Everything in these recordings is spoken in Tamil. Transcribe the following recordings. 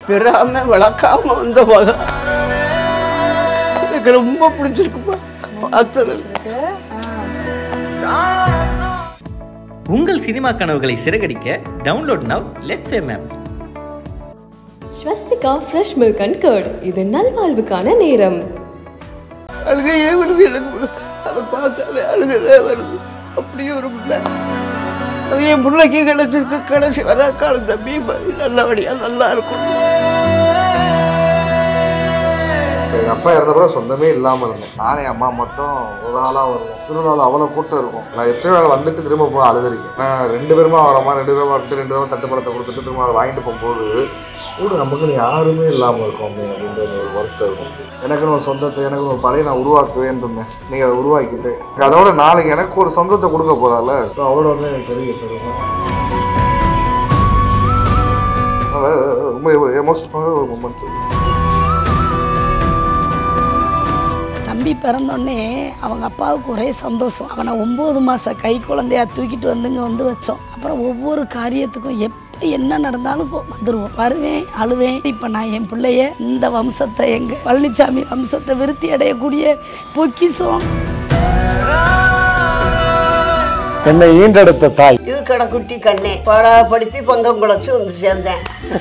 பெறாம வளர்க்காம வந்த மகன் எனக்கு ரொம்ப பிடிச்சிருக்குப்பா பார்த்தது உங்கள் சினிமா கனவுகளை சிறகடிக்க download now let's M app Swasthika fresh milk and curd இது நல்வாழ்வுக்கான நேரம் அழுகையே வருது எனக்கு அதை பார்த்தாலே அழுகையே வருது அப்படியே ஒரு பிள்ளை அது என் பிள்ளைக்கு கிடைச்சிருக்கு கடைசி வர கால தம்பி மாதிரி நல்லபடியா நல்லா இருக்கும் எங்கள் அப்பா இறந்தப்பறம் சொந்தமே இல்லாமல் இருந்தேன் நானே அம்மா மட்டும் ஒரு ஆளாக வருவோம் திருவிழாவில் அவ்வளோ கூட்டம் இருக்கும் நான் எத்தனை நாள் வந்துட்டு திரும்ப போய் அழுதுருக்கேன் நான் ரெண்டு பேருமா வரோமா ரெண்டு பேருமா வந்துட்டு ரெண்டு பேரும் தட்டு பழத்தை கொடுத்துட்டு திரும்ப அதை வாங்கிட்டு போகும்போது கூட நமக்கு யாருமே இல்லாமல் இருக்கோமே அப்படின்ற ஒரு வருத்தம் இருக்கும் எனக்குன்னு ஒரு சொந்தத்தை எனக்கு ஒரு பழைய நான் உருவாக்குவேன் இருந்தேன் நீங்கள் அதை உருவாக்கிட்டு அதோட நாளைக்கு எனக்கு ஒரு சொந்தத்தை கொடுக்க போதால அவ்வளோ வந்து எனக்கு பெரிய பெருமை அது ரொம்ப எமோஷனலாக ஒரு மூமெண்ட் தம்பி பிறந்தோடனே அவங்க அப்பாவுக்கு ஒரே சந்தோஷம் அவனை ஒம்பது மாதம் கை குழந்தையா தூக்கிட்டு வந்துங்க வந்து வச்சோம் அப்புறம் ஒவ்வொரு காரியத்துக்கும் எப்போ என்ன நடந்தாலும் போ- வந்துருவோம் வருவேன் அழுவேன் இப்போ நான் என் பிள்ளைய இந்த வம்சத்தை எங்கள் பழனிசாமி வம்சத்தை விருத்தி அடையக்கூடிய பொக்கிஷம் என்னை ஈண்டெடுத்த தாய் இது கடைக்குட்டி கண்ணே பாடா படித்து பங்கம் குழச்சி வந்து சேர்ந்தேன்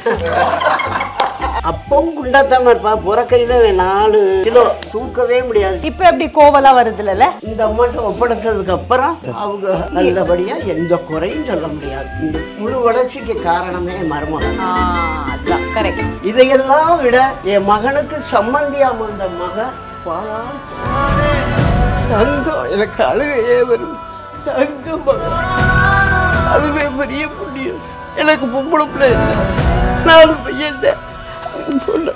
அப்பவும் குண்டாத்தாம இருப்பா புறக்கையில நாலு கிலோ தூக்கவே முடியாது இப்ப எப்படி கோவலா வருது இல்ல இந்த அம்மாட்ட ஒப்படைச்சதுக்கு அப்புறம் அவங்க நல்லபடியா எந்த குறையும் சொல்ல முடியாது இந்த முழு வளர்ச்சிக்கு காரணமே மருமகன் அதுதான் கரெக்ட் இதையெல்லாம் விட என் மகனுக்கு சம்மந்தியா வந்த மக பாலா தங்கம் எனக்கு அழுகையே வருது தங்கம் மகன். அதுவே பெரிய புண்ணியம் எனக்கு பொம்பளை பிள்ளை இல்லை நாலு பையன் தான். பொண்ணு.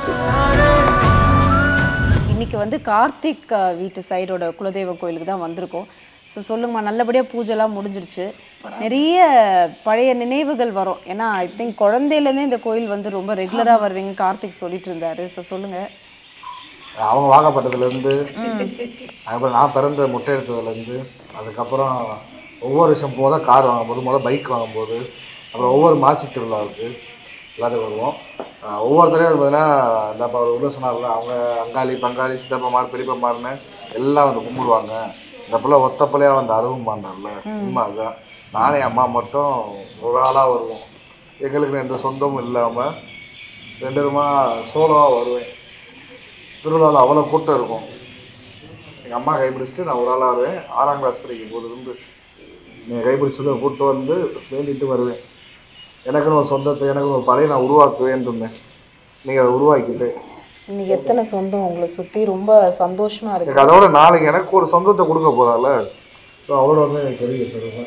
இன்னைக்கு வந்து கார்த்திக் அஹ், வீட்டு சைடோட குலதெய்வ கோயிலுக்கு தான் வந்திருக்கோம் ஸோ சொல்லுங்கம்மா நல்லபடியாக பூஜைலாம் முடிஞ்சிருச்சு நிறைய பழைய நினைவுகள் வரும் ஏன்னா ஐ திங்க் குழந்தையிலேருந்தே இந்த கோயில் வந்து ரொம்ப ரெகுலராக வருவீங்க கார்த்திக் சொல்லிட்டு இருந்தாரு ஸோ சொல்லுங்க அவங்க வாங்கப்பட்டதுலேருந்து அதுக்கப்புறம் நான் பிறந்த முட்டை எடுத்ததுலேருந்து அதுக்கப்புறம் ஒவ்வொரு விஷயம் போத கார் வாங்கும்போது முதல் பைக் வாங்கும்போது அப்புறம் ஒவ்வொரு மாசி திருவிழாவுக்கு எல்லாத்துக்கும் வருவோம் ஆஹ் ஒவ்வொருத்தரையும் பார்த்தீங்கன்னா இந்த இப்போ ஒரு உள்ள சொன்னார்ல அவங்க அங்காளி பங்காளி சித்தப்பமார் பெரியப்பமார்னு எல்லாம் வந்து கும்பிடுவாங்க இந்த பிள்ளை ஒத்த பிள்ளையாக வந்து அதுவும் பண்ணல உண்மை அதுதான் நானே அம்மா மட்டும் ஒரு ஆளாக வருவோம் எங்களுக்கு எந்த சொந்தமும் இல்லாமல் ரெண்டு பேருமா சோலோவாக வருவேன் திருவிழாவில் அவ்வளோ கூட்டம் இருக்கும் எங்கள் அம்மா கைப்பிடிச்சிட்டு நான் ஒரு ஆளாக வருவேன் ஆறாம் கிளாஸ் படிக்கும் போது இருந்து நீங்கள் கைப்பிடிச்சதை கூப்பிட்டு வந்து வேண்டிட்டு வருவேன் எனக்குன்னு ஒரு சொந்தத்தை எனக்குன்னு ஒரு பழைய நான் உருவாக்குவேன் இருந்தேன் நீங்கள் அதை உருவாக்கிட்டு இன்னைக்கு எத்தனை சொந்தம் உங்களை சுற்றி ரொம்ப சந்தோஷமா இருக்கு எனக்கு அதோட நாளைக்கு எனக்கு ஒரு சொந்தத்தை கொடுக்க போதால ஸோ அவ்வளோ வந்து எனக்கு பெரிய பெருமை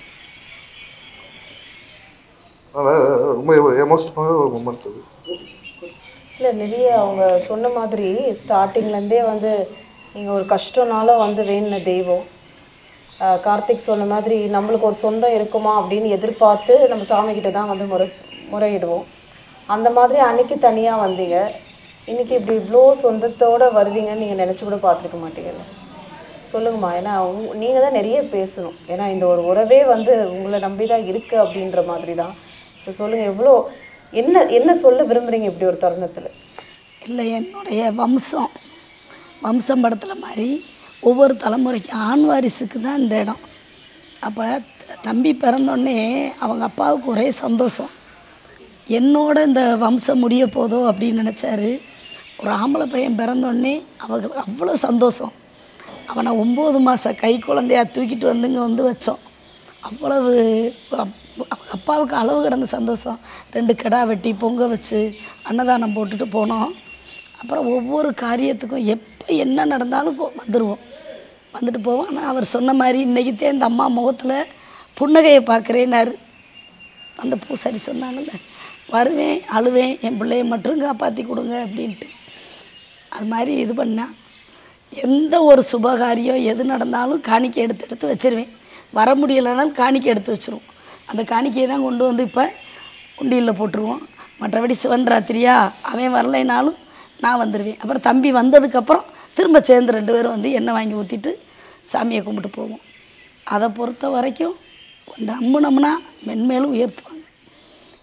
அதனால் ரொம்ப எமோஷனலாக ஒரு மூமெண்ட் அது இல்லை நிறைய அவங்க சொன்ன மாதிரி ஸ்டார்டிங்லேருந்தே வந்து நீங்கள் ஒரு கஷ்டம்னால வந்து வேணுன தெய்வம் ஆஹ் கார்த்திக் சொன்ன மாதிரி நம்மளுக்கு ஒரு சொந்தம் இருக்குமா அப்படின்னு எதிர்பார்த்து நம்ம சாமி கிட்ட தான் வந்து முறை முறையிடுவோம் அந்த மாதிரி அன்னைக்கு தனியாக வந்தீங்க இன்னைக்கு இப்படி இவ்வளோ சொந்தத்தோட வருவீங்கன்னு நீங்கள் நினச்சி கூட பார்த்துருக்க மாட்டீங்கல்ல சொல்லுங்கம்மா ஏன்னா நீங்கள் தான் நிறைய பேசணும் ஏன்னா இந்த ஒரு உறவே வந்து உங்களை நம்பி தான் இருக்குது அப்படின்ற மாதிரி தான் ஸோ சொல்லுங்கள் எவ்வளோ என்ன என்ன சொல்ல விரும்புகிறீங்க இப்படி ஒரு தருணத்தில் இல்லை என்னுடைய வம்சம் வம்சம் படத்தில் மாதிரி ஒவ்வொரு தலைமுறைக்கும் ஆண் வாரிசுக்கு தான் இந்த இடம் அப்போ தம்பி பிறந்தோடனே அவங்க அப்பாவுக்கு ஒரே சந்தோஷம் என்னோட இந்த வம்சம் முடிய போதோ அப்படின்னு நினச்சாரு ஒரு ஆம்பளை பையன் பிறந்தோடனே அவங்களுக்கு அவ்வளோ சந்தோஷம் அவனை ஒம்பது மாதம் கை குழந்தையா தூக்கிட்டு வந்துங்க வந்து வச்சோம் அவ்வளவு அப்- அவங்க அப்பாவுக்கு அளவு கிடந்த சந்தோஷம் ரெண்டு கிடா வெட்டி பொங்க வச்சு அன்னதானம் போட்டுட்டு போனோம் அப்புறம் ஒவ்வொரு காரியத்துக்கும் எப்போ என்ன நடந்தாலும் போ வந்துடுவோம் வந்துட்டு போவோம் ஆனால் அவர் சொன்ன மாதிரி இன்றைக்கித்தே இந்த அம்மா முகத்தில் புன்னகையை பார்க்குறேன்னாரு அந்த பூசாரி சொன்னாங்கல்ல வருவேன் அழுவேன் என் பிள்ளைய மட்டும் காப்பாற்றி கொடுங்க அப்படின்ட்டு அது மாதிரி இது பண்ணா எந்த ஒரு சுபகாரியம் எது நடந்தாலும் காணிக்கை எடுத்து எடுத்து வச்சிருவேன் வர முடியலைனாலும் காணிக்கை எடுத்து வச்சிருவோம் அந்த காணிக்கையை தான் கொண்டு வந்து இப்போ உண்டியலில் போட்டுருவோம் மற்றபடி சிவன் ராத்திரியா அவன் வரலைனாலும் நான் வந்துடுவேன் அப்புறம் தம்பி வந்ததுக்கப்புறம் திரும்ப சேர்ந்து ரெண்டு பேரும் வந்து எண்ணெய் வாங்கி ஊற்றிட்டு சாமியை கும்பிட்டு போவோம் அதை பொறுத்த வரைக்கும் நம்பினோம்னா மென்மேலும் உயர்த்துவாங்க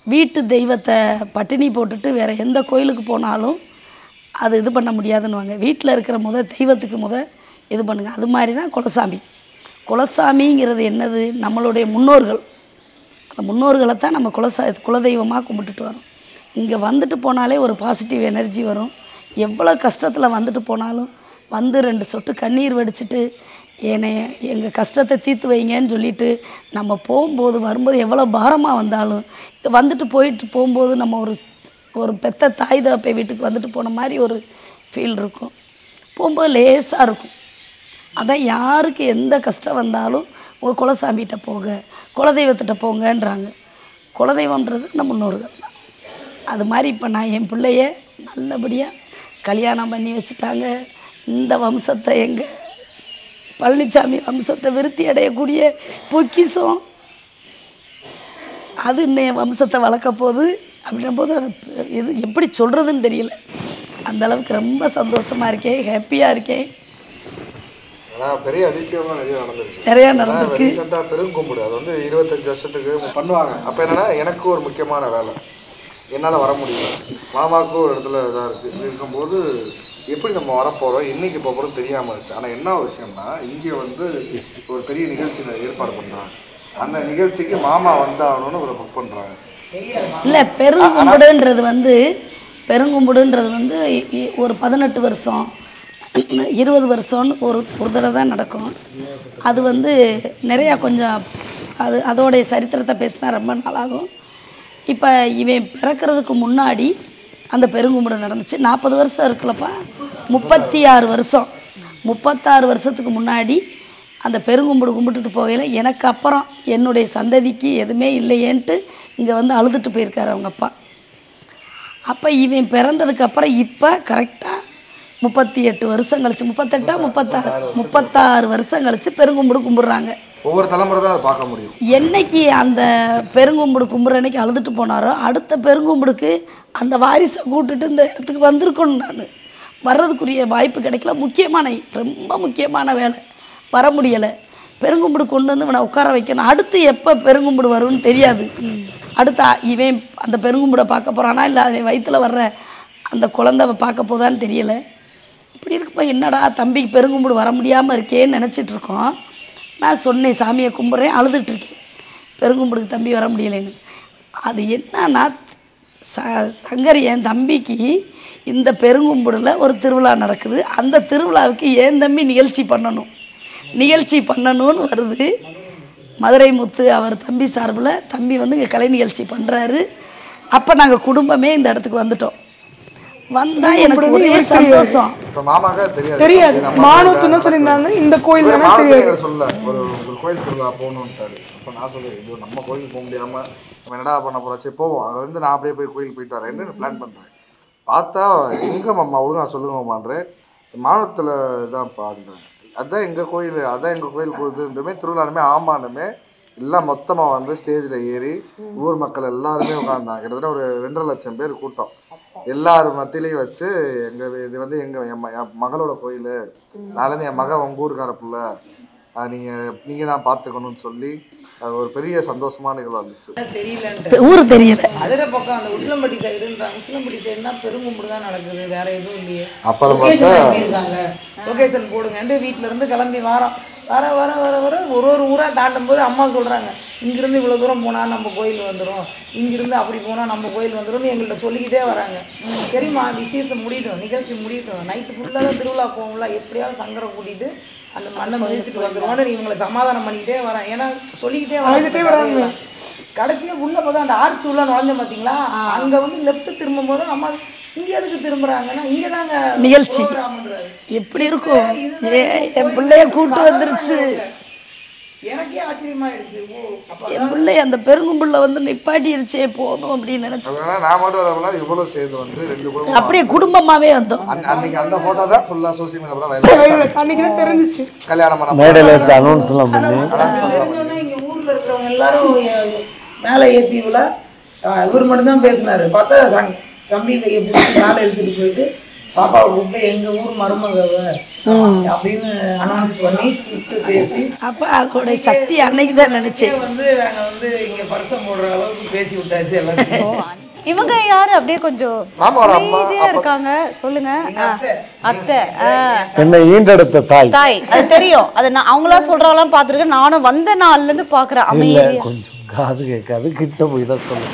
வீட்டு தெய்வத்தை பட்டினி போட்டுட்டு வேறு எந்த கோயிலுக்கு போனாலும் அது இது பண்ண முடியாதுன்னுவாங்க வீட்டில் இருக்கிற முத தெய்வத்துக்கு முத இது பண்ணுங்க அது மாதிரி தான் குலசாமி குலசாமிங்கிறது என்னது நம்மளுடைய முன்னோர்கள் அந்த முன்னோர்களை தான் நம்ம குலசா குலதெய்வமாக கும்பிட்டுட்டு வரோம் இங்கே வந்துட்டு போனாலே ஒரு பாசிட்டிவ் எனர்ஜி வரும் எவ்வளோ கஷ்டத்தில் வந்துட்டு போனாலும் வந்து ரெண்டு சொட்டு கண்ணீர் வடிச்சிட்டு என்னை எங்கள் கஷ்டத்தை தீர்த்து வைங்கன்னு சொல்லிட்டு நம்ம போகும்போது வரும்போது எவ்வளோ பாரமாக வந்தாலும் வந்துட்டு போயிட்டு போகும்போது நம்ம ஒரு ஒரு பெத்த தாய் தகப்பை வீட்டுக்கு வந்துட்டு போன மாதிரி ஒரு ஃபீல் இருக்கும் போகும்போது லேசாக இருக்கும் அதான் யாருக்கு எந்த கஷ்டம் வந்தாலும் உங்கள் குலசாமிகிட்ட போங்க குலதெய்வத்திட்ட போங்கன்றாங்க குலதெய்வம்ன்றது இந்த முன்னோர்கள் தான் அது மாதிரி இப்போ நான் என் பிள்ளைய நல்லபடியாக கல்யாணம் பண்ணி வச்சுட்டாங்க இந்த வம்சத்தை எங்கள் பழனிசாமி வம்சத்தை விருத்தி அடையக்கூடிய பொக்கிஷம் அது இன்னும் வம்சத்தை வளர்க்க போகுது அப்படின்னும் போது அது எது எப்படி சொல்கிறதுன்னு தெரியல அந்த அளவுக்கு ரொம்ப சந்தோஷமாக இருக்கேன் ஹாப்பியாக இருக்கேன் ஏன்னா பெரிய அதிசயம்லாம் நிறைய நடந்திருக்கு நிறையா நடந்திருக்கு ரீசெண்டாக பெருங்கும்பிடு அது வந்து இருபத்தஞ்சு வருஷத்துக்கு பண்ணுவாங்க அப்போ என்னன்னா எனக்கு ஒரு முக்கியமான வேலை என்னால் வர முடியல மாமாவுக்கும் ஒரு இடத்துல இதாக இருக்குது இருக்கும்போது எப்படி நம்ம வரப்போகிறோம் என்னைக்கு போக போகிறோம் தெரியாமல் இருந்துச்சு ஆனால் என்ன ஒரு விஷயம்னா இங்கே வந்து ஒரு பெரிய நிகழ்ச்சி ஏற்பாடு பண்ணுறாங்க அந்த நிகழ்ச்சிக்கு மாமா வந்தாகணும்னு ஒரு புக் பண்ணுறாங்க இல்லை பெருங்கும்புடுன்றது வந்து பெருங்கும்புடுன்றது வந்து இ- இ- ஒரு பதினெட்டு வருஷம் இருபது வருஷம்னு ஒரு ஒரு தடவை தான் நடக்கும் அது வந்து நிறையா கொஞ்சம் அது அதோடைய சரித்திரத்தை பேசினா ரொம்ப நாளாகும் இப்போ இவன் பிறக்கிறதுக்கு முன்னாடி அந்த பெருங்கும்புடு நடந்துச்சு நாற்பது வருஷம் இருக்குல்லப்பா முப்பத்தி ஆறு வருஷம் முப்பத்தாறு வருஷத்துக்கு முன்னாடி அந்த பெருங்கும்பிடு கும்பிட்டுட்டு போகையில் எனக்கு அப்புறம் என்னுடைய சந்ததிக்கு எதுவுமே இல்லையேன்ட்டு இங்கே வந்து அழுதுட்டு போயிருக்காரு அவங்க அப்பா அப்போ இவன் பிறந்ததுக்கு அப்புறம் இப்போ கரெக்டாக முப்பத்தி எட்டு வருஷம் கழிச்சு முப்பத்தெட்டா முப்பத்தாறு முப்பத்தாறு வருஷம் கழிச்சு பெருங்கும்பிடு கும்பிட்றாங்க ஒவ்வொரு தலைமுறை தான் அதை பார்க்க முடியும் என்னைக்கு அந்த பெருங்கும்பிடு கும்பிட்ற அன்னைக்கு அழுதுட்டு போனாரோ அடுத்த பெருங்கும்பிடுக்கு அந்த வாரிசை கூட்டுட்டு இந்த இடத்துக்கு வந்திருக்கணும் நான் வர்றதுக்குரிய வாய்ப்பு கிடைக்கல முக்கியமான ரொம்ப முக்கியமான வேலை வர முடியலை பெருங்கும்பிடு கொண்டு வந்து இவனை உட்கார வைக்கணும் அடுத்து எப்போ பெருங்கும்பிடு வரும்னு தெரியாது அடுத்து அ- இவன் அந்த பெருங்கும்பிடை பார்க்க போகிறானா இல்லை அவன் வயித்துல வர்ற அந்த குழந்தை பார்க்க போதான்னு தெரியலை இப்படி இருக்குப்பா என்னடா தம்பிக்கு பெருங்கும்பிடு வர முடியாமல் இருக்கேன்னு நினச்சிட்டு இருக்கோம் நான் சொன்னேன் சாமியை கும்பிட்றேன் அழுதுட்டு இருக்கேன் பெருங்கும்பிடுக்கு தம்பி வர முடியலைன்னு அது என்னன்னா ச சங்கர் என் தம்பிக்கு இந்த பெருங்கும்பிடில் ஒரு திருவிழா நடக்குது அந்த திருவிழாவுக்கு என் தம்பி நிகழ்ச்சி பண்ணணும் நிகழ்ச்சி பண்ணணும்னு வருது மதுரை முத்து அவர் தம்பி சார்பில் தம்பி வந்து இங்கே கலை நிகழ்ச்சி பண்ணுறாரு அப்போ நாங்கள் குடும்பமே இந்த இடத்துக்கு வந்துட்டோம் வந்தால் எனக்கு ஒரே சந்தோஷம் இப்போ மாமாக்கா தெரியாது தெரியாது நம்ம மானூத்துன்னு சொல்லியிருந்தாங்க இந்த கோயில் இவரு தானே மானூர் தெரியாது எங்களை சொல்ல ஒரு ஒரு கோயில் திருவிழா போகணுன்ட்டாரு அப்போ நான் சொல்லுவேன் இது நம்ம கோயிலுக்கு போக முடியாம நம்ம என்னடா பண்ண போறோம் சரி போவோம் அங்கே வந்து நான் அப்படியே போய் கோயிலுக்கு போயிட்டு வரேன்னு பிளான் பண்றேன் பார்த்தா எங்க மாமா ஒழுங்கா சொல்லுங்க மாமான்றேன் மானூத்தில் தான் பாருங்க அதான் எங்க கோயில் அதான் எங்க கோயில் கோயிலுமே திருவிழாலுமே ஆமானுமே எல்லாம் மொத்தமா வந்து ஸ்டேஜில் ஏறி ஊர் மக்கள் எல்லாருமே உட்கார்ந்தாங்க கிட்டத்தட்ட ஒரு ரெண்டரை லட்சம் பேர் கூட்டம் எல்லார் மத்தியிலையும் வச்சு எங்க இது வந்து எங்க என் ம- என் மகளோட கோயில் நாலேருந்து என் மக உங்க ஊருக்கார புள்ள அஹ் நீங்க நீங்க தான் பார்த்துக்கணும்னு சொல்லி அது ஒரு பெரிய சந்தோஷமான நிகழ்வு இருந்துச்சு தெரியலன்ட்டு ஊர் தெரியல அதிர பக்கம் அந்த உசிலம்பட்டி சைடுன்றாங்க உசிலம்பட்டி சைடுனா பெருங்கும்பிடு தான் நடக்குது வேற எதுவும் இல்லையே அப்புறம் லொகேஷன் பார்த்தா அனுப்பியிருக்காங்க லொகேஷன் போடுங்கன்ட்டு வீட்ல இருந்து கிளம்பி வரோம் வர வர வர வர ஒரு ஒரு ஊரா தாண்டும் போது அம்மா சொல்றாங்க இங்கிருந்து இவ்வளவு தூரம் போனா நம்ம கோயில் வந்துடும் இங்கிருந்து அப்படி போனா நம்ம கோயில் வந்துரும்னு எங்கள்கிட்ட சொல்லிக்கிட்டே வராங்க சரிம்மா விசேஷம் முடியட்டும் நிகழ்ச்சி முடியட்டும் நைட்டு ஃபுல்லாக தான் திருவிழா போகும்ல எப்படியாவது சங்கரை கூட்டிட்டு அந்த மண்ணை மிதிச்சுட்டு வந்துருவோம்னு இவங்களை சமாதானம் பண்ணிக்கிட்டே வரேன் ஏன்னா சொல்லிக்கிட்டே வராங்க கடைசியா உள்ள பார்த்தா அந்த ஆர்ச்சி உள்ள நுழைஞ்ச பாத்தீங்களா அங்க வந்து லெஃப்ட் திரும்பும் போது அம்மா இங்க எதுக்கு திரும்புறாங்கன்னா இங்க தாங்க நிகழ்ச்சி. ப்ரோக்ராம்ன்றாரு. எப்படி இருக்கும் ஏ என் பிள்ளைய கூட்டு வந்துருச்சு எனக்கே ஆச்சரியமாயிடுச்சு ஓ அப்ப என் பிள்ளை அந்த பெருங்கும்புள்ள வந்து நிப்பாட்டிருச்சே போதும் அப்படின்னு நினைச்சு அதனால நான் மட்டும் வரப்பல இவ்வளவு சேர்ந்து வந்து ரெண்டு குடும்பம் அப்படியே குடும்பமாவே வந்தோம் அன்னை- அன்னைக்கு அந்த போட்டோ தான் ஃபுல்லா சோசியல் மீடியா வைரல் அன்னைக்கு தான் தெரிஞ்சிச்சு கல்யாணம் பண்ண மேடையில் வச்சு அனௌன்ஸ்லாம் பண்ணி தெரிஞ்சோன்னே இங்க ஊர்ல இருக்கிறவங்க எல்லாரும் எ- மேல ஏத்தி விட இவர் மட்டும்தான் பேசினாரு பார்த்தா சங்- தம்பி கையை பிடிச்சி மேலே எடுத்துட்டு போயிட்டு பாப்பாவை கூப்பிட்டு எங்க ஊர் மருமகவ அப்படின்னு அனௌன்ஸ் பண்ணி கூப்பிட்டு பேசி அப்போ அதோட சக்தி அன்னைக்கு தான் நினச்சேன் இங்கே வந்து நாங்க வந்து இங்க பரிசம் போடுற அளவுக்கு பேசி விட்டாச்சு எல்லாத்தையும் இவங்க யாரு அப்படியே கொஞ்சம் மாமாவோட அம்மா, அமைதியா இருக்காங்க சொல்லுங்க ஆ, அத்தை ஆ. என்னை ஈண்டெடுத்த தாய் தாய் அது தெரியும் அது நான் அவங்களா சொல்றாங்களான்னு பாத்துருக்கேன் நானும் வந்த நாள்ல இருந்து பாக்குறேன் இல்ல அமைதியா கொஞ்சம் காது கேட்காது கிட்ட போய் தான் சொல்லு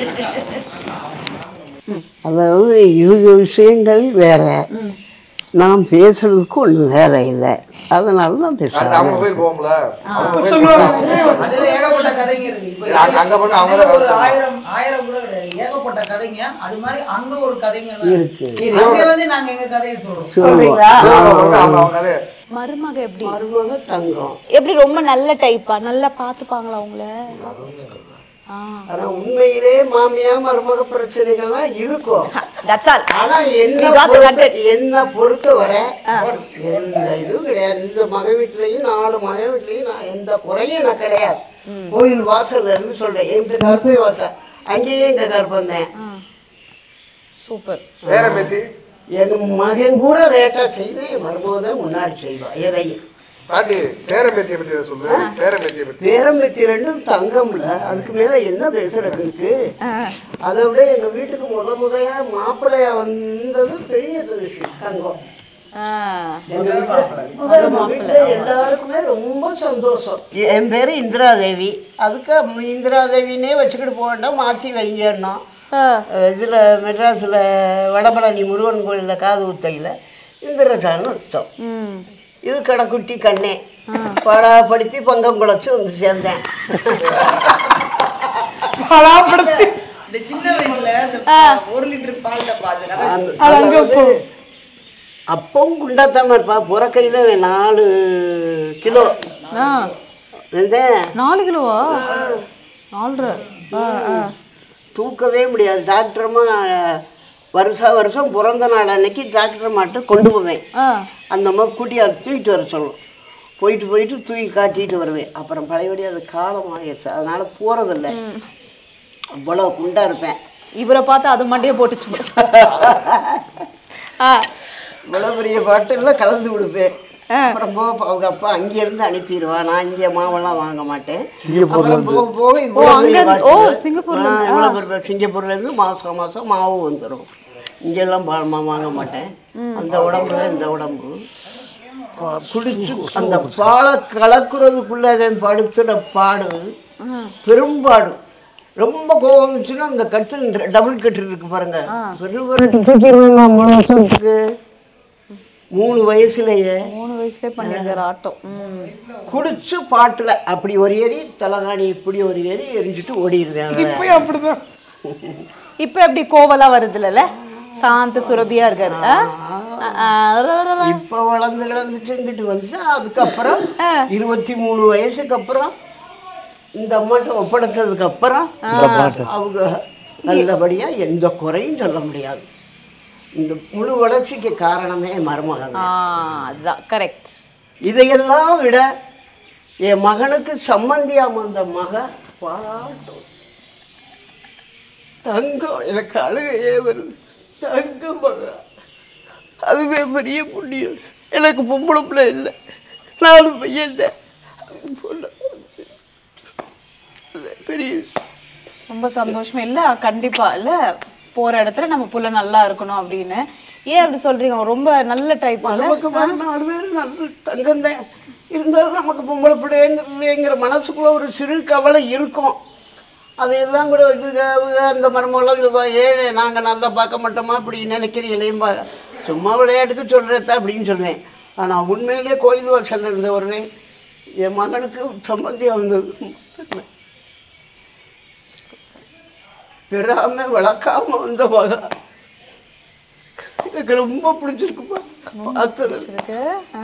அதாவது இவங்க விஷயங்கள் வேற நான் பேசுறதுக்கு ஒன்றும் வேற இல்லை அதனால தான் அந்த பேசுகிறேன் அவங்க கோயில் போவோம்ல அவங்க கோயில் அதுல ஏகப்பட்ட கதைங்க இருக்கு இப்ப அங்க- அங்க போனா அவங்க தான் ஒரு கதை ஆயிரம் ஆயிரம் கூட கிடையாது ஏகப்பட்ட கதைங்க அது மாதிரி அங்க ஒரு கதைங்க இருக்கு. அங்க வந்து நாங்க எங்க கதையை சொல்றோம் சொல்றீங்களா சிவகங்கை போனா அவங்க அவங்க கதை மருமக எப்படி மருமக தங்கம் எப்படி ரொம்ப நல்ல டைப்பா நல்லா பாத்துப்பாங்களா உங்கள ஆ ஆனா உண்மையிலே மாமியா மருமக பிரச்சனைகள்லாம் இருக்கும் தட்ஸ் ஆல் ஆனா என்ன We got the பொறுத்த content. என்ன பொறுத்தவரை எந்த இதுவும் கிடையாது இந்த மக வீட்லயும் நாலு மக வீட்லயும் நான் எந்த குறையும் நான் கிடையாது கோயில் வாசல்ல இருந்து சொல்றேன் எங்க கருப்பை வாசல் அங்கேயே எங்க கருப்பந்தேன் சூப்பர் வேற பேத்தி எங்க மகன் கூட லேட்டா செய்வேன் மருமக முன்னாடி செய்வா எதையும் பாட்டி பேர பேத்தியை பத்தி சொல்லு பேர பேத்தியை பத்தி பேரம்பேத்தி ரெண்டும் தங்கம்ல அதுக்கு மேல என்ன பேசுறது இருக்கு அதை விட எங்க வீட்டுக்கு முத முதையா மாப்பிள்ளையா வந்தது பெரிய விஷயம் தங்கம் எங்க வீட்டுல எங்க வீட்டுல எல்லாருக்குமே ரொம்ப சந்தோஷம் என் பேரு இந்திரா தேவி அதுக்கு அம்ம- இந்திரா தேவினே வச்சுக்கிட்டு போக வேண்டாம் மாற்றி வைங்கன்னா இதில் மெட்ராஸில் வடபழனி முருகன் கோயிலில் காது ஊத்தையில் இந்திரஜான்னு அர்த்தம் இது கடைக்குட்டி கண்ணே படாப்படுத்தி பங்கம் குழச்சி வந்து சேர்ந்தேன் இந்த சின்ன வயசுல இந்த ஒரு லிட்டர் பால் டப்பா அது நல்லா அந்த- அதாவது அப்பவும் குண்டாத்தாம இருப்பா புறக்கையில் நாலு கிலோ இருந்தேன் நாலு கிலோவா நாலரை ஆ ஆ தூக்கவே முடியாது டாக்டரம்மா வருஷா வருஷம் பிறந்த நாள் அன்னைக்கு டாக்டர் மாட்ட கொண்டு போவேன் ஆ அந்த அம்மா கூட்டியார் தூக்கிட்டு வர சொல்லும் போயிட்டு போயிட்டு தூக்கி காட்டிட்டு வருவேன் அப்புறம் பழையபடி அது காலம் ஆகிடுச்சு அதனால போகிறதில்ல அவ்வளோ குண்டா இருப்பேன் இவரை பார்த்து அது மண்டையே போட்டுச்சு ஆ இவ்வளோ பெரிய பாட்டில் கலந்து கொடுப்பேன் அப்புறம் போக அவங்க அப்பா அங்கேருந்து அனுப்பிடுவா நான் இங்கே மாவெல்லாம் வாங்க மாட்டேன் அப்புறம் போக போக இவ்வளோ பெரிய அங்க- ஓ, பாட்டில் சிங்கப்பூர்ல ஆ, இவ்வளோ பெரிய சிங்கப்பூர்லேருந்து மாதம் மாதம் மாவு வந்துடும் இங்கெல்லாம் பால்மா வாங்க மாட்டேன் அந்த உடம்புல இந்த உடம்பு குடிச்சு அந்த பாலை கலக்குறதுக்குள்ள அவன் படுத்துற பாடு பெரும்பாடு ரொம்ப கோவம் வந்துச்சுன்னா அந்த கட்டு இந்த டபுள் கட்டு இருக்கு பாருங்க பெருவரட்டு தூக்கிடுவேன் நான் மூணு வருஷத்துக்கு மூணு வயசுலயே மூணு வயசுலயே பண்ணிருக்காரு ஆட்டம் ம். குடிச்சு பாட்டுல அப்படி ஒரு ஏரி தலகாணி இப்படி ஒரு ஏரி எரிஞ்சிட்டு ஓடிடுவேன் அப்படிதான் இப்ப எப்படி கோவலா வருது இல்ல சாந்த சுரபியா இருக்காரு ஆ? ஆ, ஆ, ர, ர, ர. இப்ப வளர்ந்து கிளந்துட்டு இங்கிட்டு வந்துட்டு அதுக்கப்புறம் இருபத்தி மூணு வயசுக்கு அப்புறம் இந்த அம்மாட்ட ஒப்படைச்சதுக்கு அப்புறம் அவங்க நல்லபடியா எந்த குறையும் சொல்ல முடியாது இந்த முழு வளர்ச்சிக்கு காரணமே மருமகன் ஆ, அதுதான் கரெக்ட் இதையெல்லாம் விட என் மகனுக்கு சம்மந்தியா வந்த மக பாராட்டும் தங்கம் எனக்கு அழுகையே வருது தங்க மக அதுவே பெரிய புண்ணியம் எனக்கு பொம்பளை பிள்ளை இல்லை நாலு பையன் தான் அதுக்கு பொண்ணு. அது பெரிய ரொம்ப சந்தோஷம் இல்ல கண்டிப்பா இல்ல போற இடத்துல நம்ம புள்ள நல்லா இருக்கணும் அப்படின்னு ஏன் அப்படி சொல்றீங்க ரொம்ப நல்ல டைப் நமக்கு வர நாலு பேர் நல்ல தங்கம் தான் இருந்தாலும் நமக்கு பொம்பளை பிள்ளைங்கிற மனசுக்குள்ள ஒரு சிறு கவலை இருக்கும் அதையெல்லாம் கூட இது அவங்க அந்த மருமகளும் சொல்லுவா ஏழை நாங்கள் நல்லா பார்க்க மாட்டோமா அப்படி நினைக்கிறீங்களேம்பா சும்மா விளையாட்டுக்கு சொல்கிறத அப்படின்னு சொல்லுவேன் ஆனால் உண்மையிலே கோயில் வாசல் இருந்த உடனே என் மகனுக்கு சம்பந்தியாக வந்தது பெறாம வளர்க்காம வந்த மகன் எனக்கு ரொம்ப பிடிச்சிருக்குப்பா பார்த்தது இருக்கு ஆ.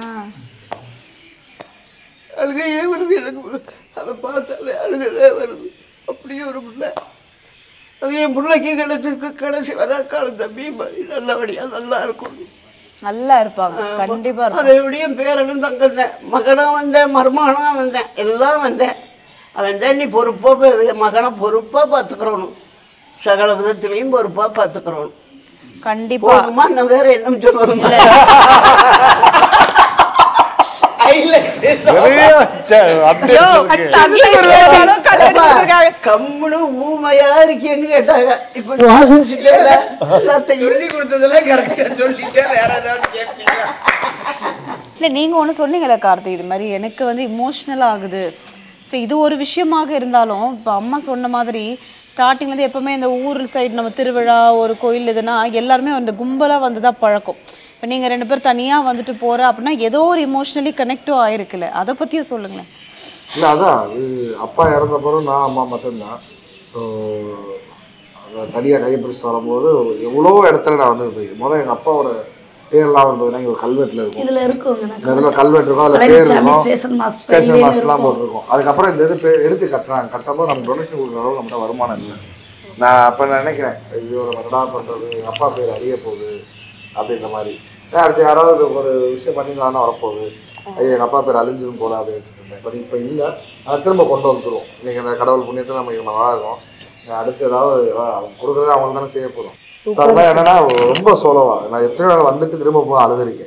அழுகையே வருது எனக்கு அதை பார்த்தாலே அழுகையே வருது அப்படியே ஒரு பிள்ளை அது என் பிள்ளைக்கு கிடைச்சிருக்கு கடைசி வர காலம் தம்பி மாதிரி நல்லபடியா நல்லா இருக்கும் நல்லா இருப்பாங்க கண்டிப்பா இருப்பாங்க அதை விட என் பேரனும் தங்கந்தேன் மகனும் வந்தேன் மருமகனும் வந்தேன் எல்லாம் வந்தேன் அவன் தான் நீ பொறுப்பாக மகனை பொறுப்பாக பார்த்துக்கிறணும் சகல விதத்துலேயும் பொறுப்பாக பார்த்துக்கிறணும் கண்டிப்பா போதுமா நான் வேற என்ன சொல்லணும் கம்முனு ஊமையா இருக்கேன்னு கேட்டாங்க இப்ப வாசிச்சுட்டேல எல்லாத்தையும் சொல்லி கொடுத்ததெல்லாம் கரெக்டா சொல்லிட்டேன் வேற ஏதாவது கேட்பீங்களா இல்லை நீங்கள் ஒன்று சொன்னீங்களே கார்த்தி இது மாதிரி எனக்கு வந்து இமோஷ்னல் ஆகுது ஸோ இது ஒரு விஷயமாக இருந்தாலும் இப்போ அம்மா சொன்ன மாதிரி ஸ்டார்டிங்லேருந்து எப்போவுமே இந்த ஊர் சைடு நம்ம திருவிழா ஒரு கோயில் இதுனா எல்லாருமே அந்த கும்பலாக வந்து தான் பழக்கம் இப்போ நீங்கள் ரெண்டு பேர் தனியாக வந்துட்டு போகிற அப்படின்னா ஏதோ ஒரு இமோஷ்னலி கனெக்டும் ஆயிருக்குல்ல அதை பற்றியும் சொல்லுங்களேன் இல்லை அதான் அது அப்பா இறந்த பிறகு நான் அம்மா மட்டும்தான் ஸோ அதை தனியாக கைப்பிடிச்சு வரும்போது எவ்வளோ இடத்துல நான் வந்து போய் முதல்ல எங்கள் அப்பாவோட பேர்லாம் வந்ததுன்னா இங்கே ஒரு கல்வெட்டில் இருக்கும் இதுல இருக்குங்க இந்த இதில் கல்வெட்டு இருக்கும் அதில் பேர் பழனிசாமி இருக்கும் ஸ்டேஷன் மாஸ்டர் ஸ்டேஷன் இதுலயே மாஸ்டர்லாம் இருக்கும். போட்டிருக்கும் அதுக்கப்புறம் இந்த இது பேர் எடுத்து கட்டுறாங்க கட்டும்போது நம்ம டொனேஷன் கொடுக்குற அளவுக்கு நம்மகிட்ட வருமானம் இல்லை நான் அப்போ நான் நினைக்கிறேன் ஐயோ நம்ம என்னடா பண்ணுறது எங்கள் அப்பா பேர் அழிய போகுது அப்படின்ற மாதிரி ஏன் அடுத்து யாராவது ஒரு விஷயம் பண்ணிங்களான்னா வரப்போகுது ஐயோ எங்கள் அப்பா பேர் அழிஞ்சிரும் போல அப்படின்னு வச்சுருந்தேன் பட் இப்போ இல்லை அதை திரும்ப கொண்டு வந்துருவோம் நீங்கள் இந்த கடவுள் புண்ணியத்தில் நம்ம இங்கே நல்லா இருக்கோம் நான் அடுத்து ஏதாவது அவங்க கொடுக்குறத அவங்களுக்கு தானே செய்ய போகிறோம் ஸோ அது மாதிரி என்னன்னா ரொம்ப சோலவா நான் எத்தனை நாள் வந்துட்டு திரும்ப போய் அழுதுருக்கேன்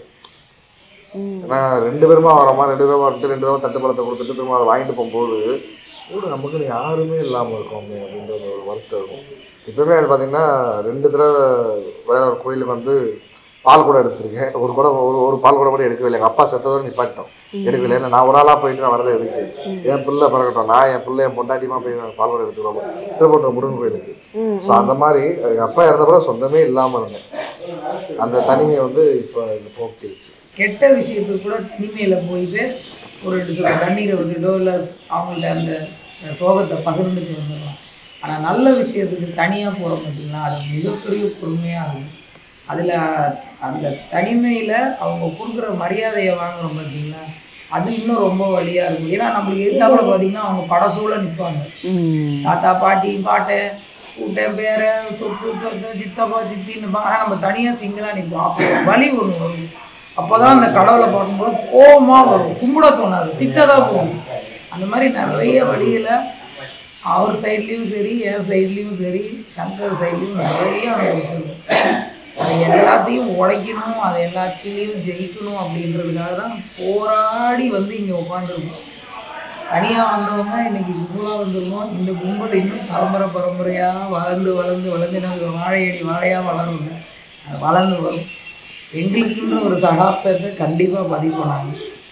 ஏன்னா ரெண்டு பேருமா வரோமா ரெண்டு பேருமா வந்துட்டு ரெண்டு பேரும் தட்டு பழத்தை கொடுத்துட்டு திரும்ப அதை வாங்கிட்டு போகும்போது கூட நமக்குன்னு யாருமே இல்லாமல் இருக்கோமே அப்படின்ற ஒரு வருத்தம் இருக்கும் இப்போவே அது பார்த்தீங்கன்னா ரெண்டு தடவை வேற ஒரு கோயிலுக்கு வந்து பால் கூட எடுத்திருக்கேன் ஒரு கூட ஒரு ஒரு பால் கூட கூட எடுக்கவே இல்லை எங்கள் அப்பா செத்ததோட நிப்பாட்டிட்டோம் எடுக்கல ஏன்னா நான் ஒரு ஆளாக போயிட்டு நான் வரதை எதுக்கு என் பிள்ளை பிறக்கட்டும் நான் என் பிள்ளை என் பொண்டாட்டியமா போய் நான் பால் கூட எடுத்துக்கிறோம் திருப்பட்டம் முருகன் கோயிலுக்கு ஸோ அந்த மாதிரி எங்கள் அப்பா இறந்த பிறகு சொந்தமே இல்லாமல் இருந்தேன் அந்த தனிமையை வந்து இப்போ இது போக்கிடுச்சு கெட்ட விஷயத்துக்கு கூட தனிமையில போயிட்டு ஒரு ரெண்டு சொல் தண்ணீரை விட்டுட்டோ இல்லை அவங்கள்ட்ட அந்த சோகத்தை பகிர்ந்துட்டு வந்துடலாம் ஆனால் நல்ல விஷயத்துக்கு தனியாக போகிறோம் பார்த்தீங்களா அது மிகப்பெரிய பொறுமையாக இருக்கும் அதில் அந்த தனிமையில் அவங்க கொடுக்குற மரியாதையை வாங்குறோம் பார்த்தீங்களா அது இன்னும் ரொம்ப வழியாக இருக்கும் ஏன்னா நம்மளுக்கு எதிர்த்தாப்புல பார்த்தீங்கன்னா அவங்க படசூழ நிற்பாங்க தாத்தா பாட்டி பாட்டன் கூட்டன் பேர சொத்து சொத்து சித்தப்பா சித்தின்னு ஆனால் நம்ம தனியாக சிங்கிளாக நிற்போம் அப்போ வலி ஒன்று வரும் அப்போதான் அந்த கடவுளை பார்க்கும்போது கோபமா வரும் கும்பிட தோணாது திட்டதான் போகும் அந்த மாதிரி நிறைய வழியில் அவர் சைட்லேயும் சரி என் சைட்லேயும் சரி சங்கர் சைட்லேயும் நிறைய அனுபவிச்சிருக்கோம் அது எல்லாத்தையும் உடைக்கணும் அது எல்லாத்தையும் ஜெயிக்கணும் அப்படின்றதுக்காக தான் போராடி வந்து இங்கே உட்காந்துருக்கோம் தனியாக வந்தவங்க இன்னைக்கு கும்பலாக வந்துருவோம் இந்த கும்பல் இன்னும் பரம்பரை பரம்பரையாக வளர்ந்து வளர்ந்து வளர்ந்து நாங்கள் வாழையடி வாழையாக வளருங்க அது வளர்ந்து வரும் எங்களுக்குன்ற ஒரு சகாப்தத்தை கண்டிப்பாக பதிவு பண்ணாங்க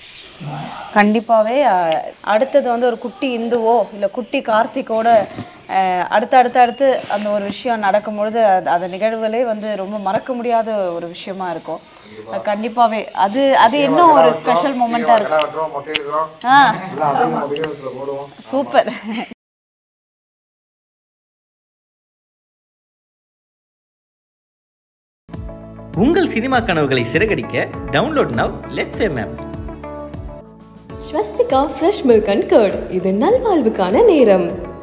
கண்டிப்பாகவே அடுத்தது வந்து ஒரு குட்டி இந்துவோ இல்லை குட்டி கார்த்திக்கோட அஹ், அடுத்து அடுத்து அடுத்து அந்த ஒரு விஷயம் நடக்கும்பொழுது அது அந்த நிகழ்வுகளே வந்து ரொம்ப மறக்க முடியாத ஒரு விஷயமா இருக்கும் அஹ், கண்டிப்பாவே அது அது இன்னும் ஒரு ஸ்பெஷல் மூமெண்ட்டாக இருக்கும் கடை வெட்டுறோம் மொட்டை எடுக்கிறோம் ஆ எல்லாம் அதையும் நம்ம பிகினர்ஸில் போடுவோம் சூப்பர் உங்கள் சினிமா கனவுகளை சிறகடிக்க download now let's M app Swasthika fresh milk and curd இது நல்வாழ்வுக்கான நேரம்